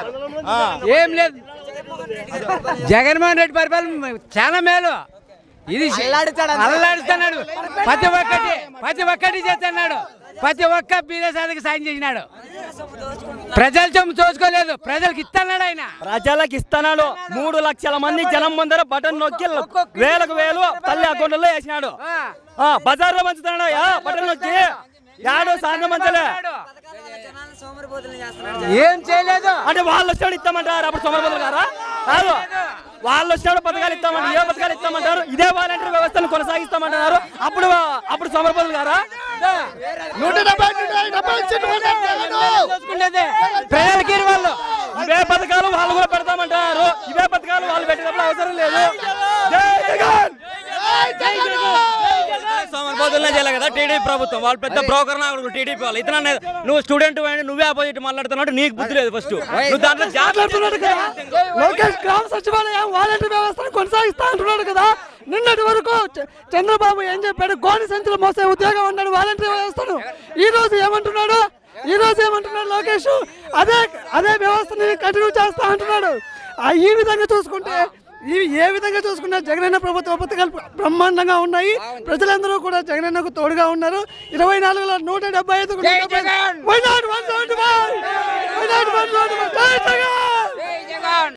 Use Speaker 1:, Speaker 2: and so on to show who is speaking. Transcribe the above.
Speaker 1: ఏం లేదు జగన్మోహన్ రెడ్డి పరిపాలన చాలా మేలు ఇది అల్లాడుతున్నాడు ప్రతి ఒక్కటి ప్రతి ఒక్కటి చేస్తున్నాడు ప్రతి ఒక్క బీదసాదికి సాయం చేసినాడు ప్రజల సొమ్ము చూసుకోలేదు ప్రజలకు ఇస్తున్నాడు ఆయన
Speaker 2: ప్రజలకు ఇస్తున్నాడు మూడు లక్షల మంది జనం ముందర బటన్ నొక్కి వేలకు వేలు తల్లి అకౌంట్లో వేసినాడు ఆ, బజార్లో పంచుతున్నాడు యా, బటన్ నొక్కి యాడో సాయంత్రం మంచలే
Speaker 1: ఏం చేయలేదు
Speaker 2: అంటే వాళ్ళు వచ్చాడు ఇస్తామంటారు అప్పుడు సోమరపతులు గారా కాదు వాళ్ళు వచ్చాడు పథకాలు ఇస్తామంటారు ఏ పథకాలు ఇస్తామంటారు ఇదే వాలంటీర్ వ్యవస్థను కొనసాగిస్తామంటున్నారు అప్పుడు అప్పుడు సోమరపతులు గారా
Speaker 3: నూట డెబ్బై నూట డెబ్బై సీట్లు కొట్టారు జగన్.
Speaker 1: చూసుకునేదే ప్రజలకి వాళ్ళు
Speaker 2: ఇవే పథకాలు వాళ్ళు కూడా పెడతామంటారు ఇవే పథకాలు వాళ్ళు పెట్టినప్పుడు అవసరం లేదు జై జగన్
Speaker 3: జై జగన్.
Speaker 2: సోమరపతులనే చేయాలి కదా టీడీపీ ప్రభుత్వం వాళ్ళు పెద్ద బ్రోకర్ నాడు టీడీపీ వాళ్ళు ఇతను అనేది నువ్వు స్టూడెంట్ అయినా నువ్వే అపోజిట్ మాట్లాడుతున్నాడు నీకు బుద్ధి లేదు ఫస్ట్ నువ్వు దాంట్లో మాట్లాడుతున్నాడు కదా
Speaker 4: లోకేష్ గ్రామ సచివాలయం వాలంటీర్ వ్యవస్థను కొనసాగిస్తా అంటున్నాడు కదా నిన్నటి వరకు చ- చంద్రబాబు ఏం చెప్పాడు గోని సంచులు మోసే ఉద్యోగం అన్నాడు వాలంటీర్ వ్యవస్థను ఈ రోజు ఏమంటున్నాడు ఈ రోజు ఏమంటున్నాడు లోకేష్ అదే అదే వ్యవస్థని కంటిన్యూ చేస్తా అంటున్నాడు ఆ ఈ విధంగా చూసుకుంటే ఈ ఏ విధంగా చూసుకున్నా జగనన్న ప్రభుత్వ పథకాలు బ్రహ్మాండంగా ఉన్నాయి ప్రజలందరూ కూడా జగనన్నకు తోడుగా ఉన్నారు ఇరవై నాలుగులో నూట డెబ్బై ఐదు
Speaker 1: జై Jagan!
Speaker 4: Why not one seventy five why not one seventy five జై జగన్